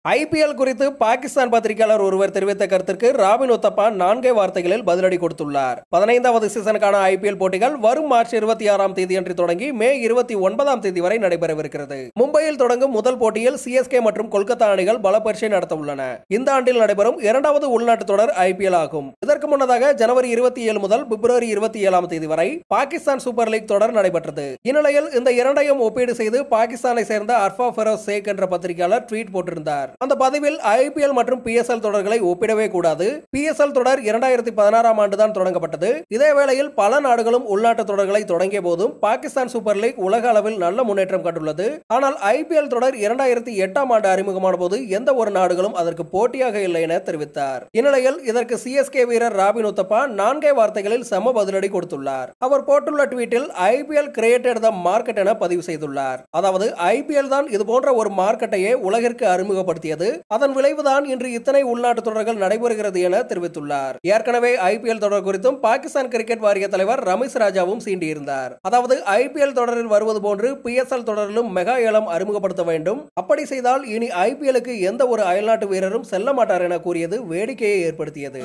IPL குறித்து பாகிஸ்தான் பத்திரிகையாளர் ஒருவர் தெரிவித்த கருத்திற்கு ராபின் உத்தப்பா நான்கே வார்த்தைகளில் பதிலடி கொடுத்துள்ளார் பதினைந்தாவது சீசனுக்கான ஐபிஎல் போட்டிகள் வரும் மார்ச் இருபத்தி ஆறாம் தேதியன்று தொடங்கி மே இருபத்தி ஒன்பதாம் தேதி வரை நடைபெறவிருக்கிறது மும்பையில் தொடங்கும் முதல் போட்டியில் சிஎஸ்கே மற்றும் கொல்கத்தா அணிகள் பல பரீட்சை நடத்த உள்ளன இந்த ஆண்டில் நடைபெறும் இரண்டாவது உள்நாட்டு தொடர் ஐபிஎல் ஆகும் இதற்கு முன்னதாக ஜனவரி இருபத்தி ஏழு முதல் பிப்ரவரி இருபத்தி ஏழாம் தேதி வரை பாகிஸ்தான் சூப்பர் லீக் தொடர் நடைபெற்றது இந்நிலையில் இந்த இரண்டையும் ஒப்பீடு செய்து பாகிஸ்தானை சேர்ந்த அர்ஃபா ஃபெரோஸ் ஷேக் என்ற பத்திரிகையாளர் ட்வீட் போட்டிருந்தார் அந்த பதிவில் ஐபிஎல் மற்றும் பிஎஸ்எல் தொடர்களை ஒப்பிடவே கூடாது பிஎஸ்எல் தொடர் இரண்டாயிரத்தி பதினாறாம் ஆண்டு தான் தொடங்கப்பட்டது இதே வேளையில் பல நாடுகளும் உள்நாட்டு தொடர்களை தொடங்கிய போதும் பாகிஸ்தான் சூப்பர் லீக் உலக அளவில் நல்ல முன்னேற்றம் கண்டுள்ளது ஆனால் ஐபிஎல் தொடர் இரண்டாயிரத்தி எட்டாம் ஆண்டு அறிமுகமான போது எந்த ஒரு நாடுகளும் அதற்கு போட்டியாக இல்லை என தெரிவித்தார் இந்நிலையில் இதற்கு சிஎஸ்கே வீரர் ராபின் உத்தப்பா நான்கே வார்த்தைகளில் செம பதிலடி கொடுத்துள்ளார் அவர் போட்டுள்ள ட்வீட்டில் ஐபிஎல் கிரியேட்டட் த மார்க்கெட் என பதிவு செய்துள்ளார் அதாவது ஐபிஎல் தான் இது போன்ற ஒரு மார்க்கெட்டையே உலகிற்கு அறிமுகப்படுத்தியது அதன் விளைவுதான் இன்று இத்தனை உள்நாட்டு தொடர்கள் நடைபெறுகிறது என தெரிவித்துள்ளார் ஏற்கனவே ஐபிஎல் தொடர் குறித்தும் பாகிஸ்தான் கிரிக்கெட் வாரிய தலைவர் ரமேஷ் ராஜாவும் சீண்டியிருந்தார் அதாவது ஐபிஎல் தொடரில் வருவது போன்று பிஎஸ்எல் தொடரிலும் மெகா ஏலம் அறிமுகப்படுத்த வேண்டும் அப்படி செய்தால் இனி ஐபிஎலுக்கு எந்த ஒரு அயல்நாட்டு வீரரும் செல்ல மாட்டார் என கூறியது வேடிக்கையை ஏற்படுத்தியது